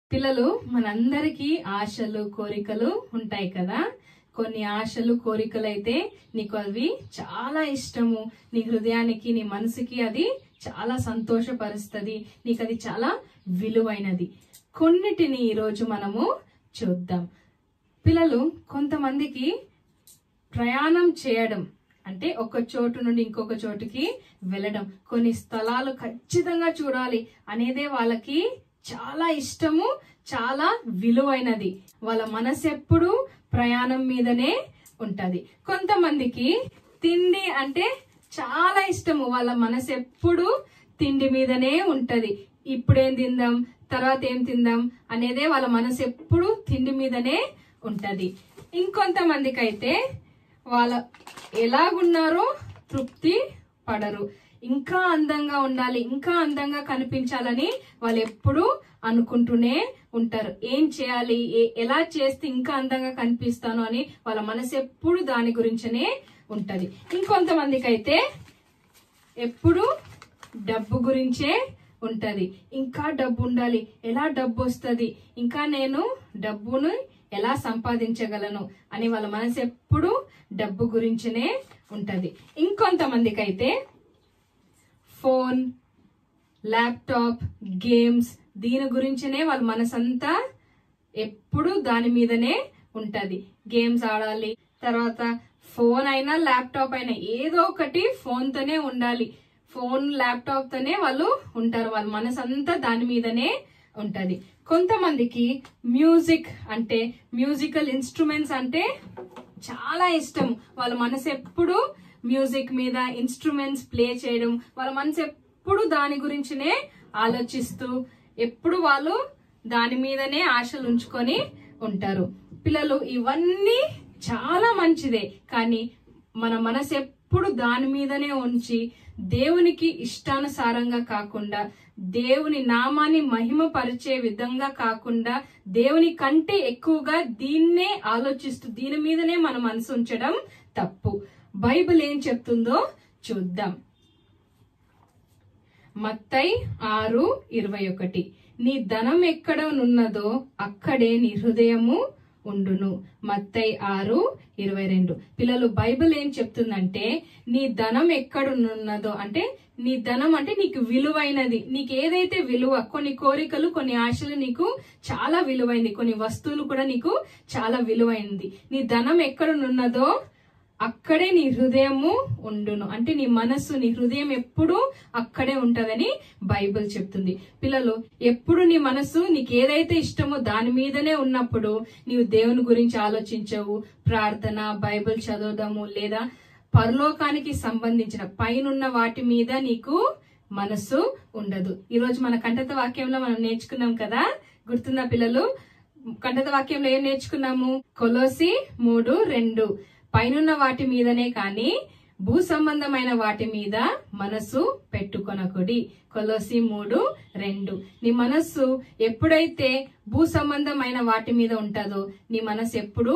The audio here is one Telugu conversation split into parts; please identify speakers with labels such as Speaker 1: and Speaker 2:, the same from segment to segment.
Speaker 1: పిల్లలు మనందరికీ ఆశలు కోరికలు ఉంటాయి కదా కొన్ని ఆశలు కోరికలు అయితే నీకు అవి చాలా ఇష్టము నీ హృదయానికి నీ మనసుకి అది చాలా సంతోషపరుస్తుంది నీకు అది చాలా విలువైనది కొన్నిటిని ఈరోజు మనము చూద్దాం పిల్లలు కొంతమందికి ప్రయాణం చేయడం అంటే ఒక చోటు నుండి ఇంకొక చోటుకి వెళ్ళడం కొన్ని స్థలాలు ఖచ్చితంగా చూడాలి అనేదే వాళ్ళకి చాలా ఇష్టము చాలా విలువైనది వాళ్ళ మనసు ఎప్పుడు ప్రయాణం మీదనే ఉంటది కొంతమందికి తిండి అంటే చాలా ఇష్టము వాళ్ళ మనసు ఎప్పుడు తిండి మీదనే ఉంటది ఇప్పుడేం తిందాం తర్వాత ఏం తిందాం అనేదే వాళ్ళ మనసు ఎప్పుడు తిండి మీదనే ఉంటది ఇంకొంతమందికి అయితే వాళ్ళ ఎలాగున్నారో తృప్తి పడరు ఇంకా అందంగా ఉండాలి ఇంకా అందంగా కనిపించాలని వాళ్ళు ఎప్పుడు అనుకుంటూనే ఉంటారు ఏం చేయాలి ఏ- ఎలా చేస్తే ఇంకా అందంగా కనిపిస్తాను అని వాళ్ళ మనసు ఎప్పుడు దాని గురించనే ఉంటది ఇంకొంతమందికి అయితే ఎప్పుడు డబ్బు గురించే ఉంటది ఇంకా డబ్బు ఉండాలి ఎలా డబ్బు వస్తుంది ఇంకా నేను డబ్బును ఎలా సంపాదించగలను అని వాళ్ళ మనసు ఎప్పుడు డబ్బు గురించనే ఉంటది ఇంకొంతమందికి అయితే ఫోన్ ల్యాప్టాప్ గేమ్స్ దీని గురించనే వాళ్ళ మనసంతా ఎప్పుడు దాని మీదనే ఉంటది గేమ్స్ ఆడాలి తర్వాత ఫోన్ అయినా ల్యాప్టాప్ అయినా ఏదో ఒకటి ఫోన్ తోనే ఉండాలి ఫోన్ ల్యాప్టాప్ తోనే వాళ్ళు ఉంటారు వాళ్ళ మనసంతా దాని మీదనే ఉంటది కొంతమందికి మ్యూజిక్ అంటే మ్యూజికల్ ఇన్స్ట్రుమెంట్స్ అంటే చాలా ఇష్టం వాళ్ళ మనసు ఎప్పుడు మ్యూజిక్ మీద ఇన్స్ట్రుమెంట్స్ ప్లే చేయడం వాళ్ళ మనసు ఎప్పుడు దాని గురించినే ఆలోచిస్తూ ఎప్పుడు వాళ్ళు దాని మీదనే ఆశలు ఉంచుకొని ఉంటారు పిల్లలు ఇవన్నీ చాలా మంచిదే కానీ మన మనసు ఎప్పుడు దాని మీదనే ఉంచి దేవునికి ఇష్టానుసారంగా కాకుండా దేవుని నామాన్ని మహిమపరిచే విధంగా కాకుండా దేవుని కంటే ఎక్కువగా దీన్నే ఆలోచిస్తూ దీని మీదనే మన మనసు ఉంచడం తప్పు బైబిల్ ఏం చెప్తుందో చూద్దాం మత్తై ఆరు ఇరవై ఒకటి నీ ధనం ఎక్కడ నున్నదో అక్కడే నీ హృదయము ఉండును మత్తై ఆరు ఇరవై రెండు పిల్లలు బైబిల్ ఏం చెప్తుందంటే నీ ధనం ఎక్కడున్నదో అంటే నీ ధనం అంటే నీకు విలువైనది నీకు ఏదైతే విలువ కొన్ని కోరికలు కొన్ని ఆశలు నీకు చాలా విలువైంది కొన్ని వస్తువులు కూడా నీకు చాలా విలువైనది నీ ధనం ఎక్కడున్నదో అక్కడే నీ హృదయము ఉండును అంటే నీ మనస్సు నీ హృదయం ఎప్పుడు అక్కడే ఉంటదని బైబిల్ చెప్తుంది పిల్లలు ఎప్పుడు నీ మనస్సు నీకు ఏదైతే ఇష్టమో దాని మీదనే ఉన్నప్పుడు నీవు దేవుని గురించి ఆలోచించవు ప్రార్థన బైబిల్ చదవడము లేదా పరలోకానికి సంబంధించిన పైనున్న వాటి మీద నీకు మనస్సు ఉండదు ఈ రోజు మన కంఠత వాక్యంలో మనం నేర్చుకున్నాం కదా గుర్తుందా పిల్లలు కంఠత వాక్యంలో ఏం నేర్చుకున్నాము కొలోసి మూడు రెండు పైనున్న వాటి మీదనే కాని భూ సంబంధమైన వాటి మీద మనసు పెట్టుకొనకుడి కొలోసి మూడు రెండు నీ మనస్సు ఎప్పుడైతే భూ సంబంధమైన వాటి మీద ఉంటుందో నీ మనసు ఎప్పుడు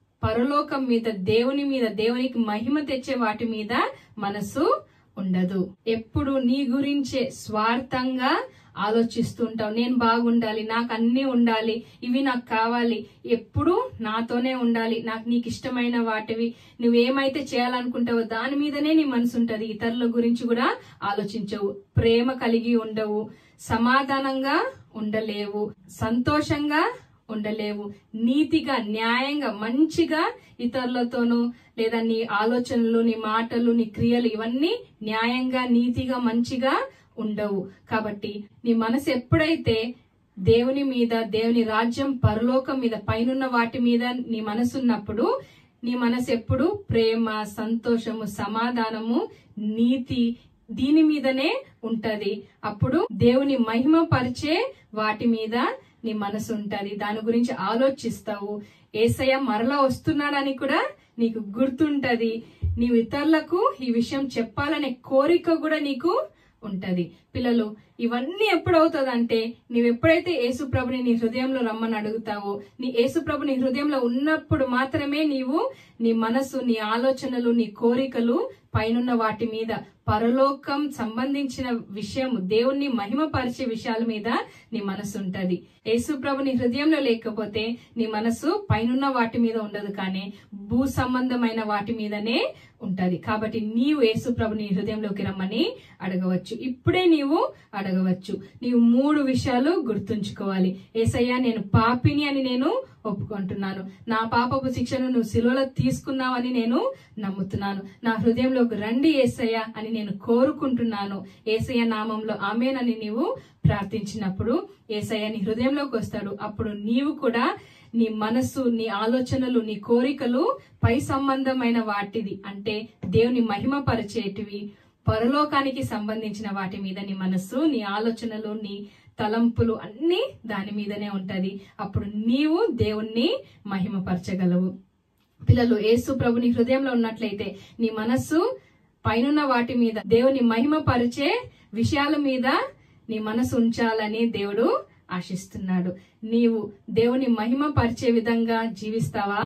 Speaker 1: పరలోకం మీద దేవుని మీద దేవునికి మహిమ తెచ్చే వాటి మీద మనసు ఉండదు ఎప్పుడు నీ గురించే స్వార్థంగా ఆలోచిస్తుంటావు నేను బాగుండాలి నాకు అన్ని ఉండాలి ఇవి నాకు కావాలి ఎప్పుడు నాతోనే ఉండాలి నాకు నీకు ఇష్టమైన వాటివి నువ్వేమైతే చేయాలనుకుంటావో దాని మీదనే నీ మనసు ఉంటది ఇతరుల గురించి కూడా ఆలోచించవు ప్రేమ కలిగి ఉండవు సమాధానంగా ఉండలేవు సంతోషంగా ఉండలేవు నీతిగా న్యాయంగా మంచిగా ఇతరులతోనూ లేదా నీ ఆలోచనలు నీ మాటలు నీ క్రియలు ఇవన్నీ న్యాయంగా నీతిగా మంచిగా ఉండవు కాబట్టి నీ మనసు ఎప్పుడైతే దేవుని మీద దేవుని రాజ్యం పరలోకం మీద పైనున్న వాటి మీద నీ మనసు ఉన్నప్పుడు నీ మనసు ఎప్పుడు ప్రేమ సంతోషము సమాధానము నీతి దీని మీదనే ఉంటది అప్పుడు దేవుని మహిమ పరిచే వాటి మీద నీ మనసు ఉంటది దాని గురించి ఆలోచిస్తావు ఏసయ్య మరలా వస్తున్నాడని కూడా నీకు గుర్తుంటది నీవు ఇతరులకు ఈ విషయం చెప్పాలనే కోరిక కూడా నీకు ఉంటది పిల్లలు ఇవన్నీ ఎప్పుడవుతుందంటే నీవు ఎప్పుడైతే యేసుప్రభుని నీ హృదయంలో రమ్మని అడుగుతావో నీ యేసుప్రభు నీ హృదయంలో ఉన్నప్పుడు మాత్రమే నీవు నీ మనసు నీ ఆలోచనలు నీ కోరికలు పైనున్న వాటి మీద పరలోకం సంబంధించిన విషయం దేవుణ్ణి మహిమపరిచే విషయాల మీద నీ మనసు ఉంటది యేసు ప్రభు నీ హృదయంలో లేకపోతే నీ మనసు పైనున్న వాటి మీద ఉండదు కానీ భూ సంబంధమైన వాటి మీదనే ఉంటది కాబట్టి నీవు యేసు ప్రభు నీ హృదయంలోకి రమ్మని అడగవచ్చు ఇప్పుడే నీవు అడగవచ్చు నీవు మూడు విషయాలు గుర్తుంచుకోవాలి ఏసయ్యా నేను పాపిని అని నేను ఒప్పుకుంటున్నాను నా పాపపు శిక్షను నువ్వు సిలువలో తీసుకున్నావని నేను నమ్ముతున్నాను నా హృదయంలోకి రండి ఏసయ్య అని నేను కోరుకుంటున్నాను ఏసయ్య నామంలో ఆమెనని నీవు ప్రార్థించినప్పుడు ఏసయ్య నీ హృదయంలోకి వస్తాడు అప్పుడు నీవు కూడా నీ మనస్సు నీ ఆలోచనలు నీ కోరికలు పై సంబంధమైన వాటిది అంటే దేవుని మహిమ పరిచేటివి పరలోకానికి సంబంధించిన వాటి మీద నీ మనస్సు నీ ఆలోచనలు నీ తలంపులు అన్ని దాని మీదనే ఉంటది అప్పుడు నీవు దేవుణ్ణి మహిమపరచగలవు పిల్లలు యేసు ప్రభు నీ హృదయంలో ఉన్నట్లయితే నీ మనస్సు పైనున్న వాటి మీద దేవుని మహిమపరిచే విషయాల మీద నీ మనసు ఉంచాలని దేవుడు ఆశిస్తున్నాడు నీవు దేవుని మహిమ పరిచే విధంగా జీవిస్తావా